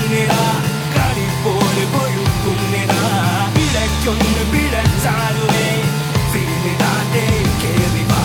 കൊഴുക്കുന്നിടാ കളിപ്പോര് കൊഴുക്കുന്നിടാ ഇടയ്ക്കൊന്ന് പിഴച്ചാലുമേ വീണിടാതെ കേറി വാ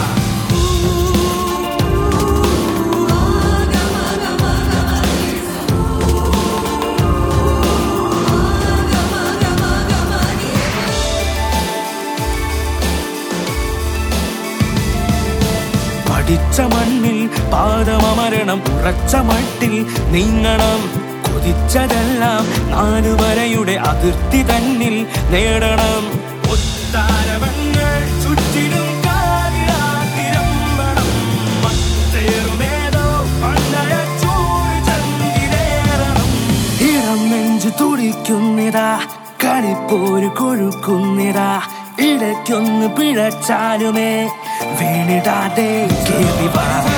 പഠിച്ച മണ്ണിൽ പാദമരണം ഉറച്ച മട്ടിൽ നീങ്ങണം കൊതിച്ചതെല്ലാം നാലുവരയുടെ അതിർത്തി തന്നിൽ നേടണം ഒത്താരവങ്ങൾ ചുറ്റിലും കാതിരാതിരമ്പണം മറ്റേറുമേതോ പണ്ടയ ചൂട് ചങ്കിലേറണം ഇളം നെഞ്ചു തുടിക്കുന്നിതാ കളിപ്പോര് കൊഴുക്കുന്നിതാ ഇടയ്ക്കൊന്ന് പിഴച്ചാലുമേ വീണിടാതെ കേറി വാ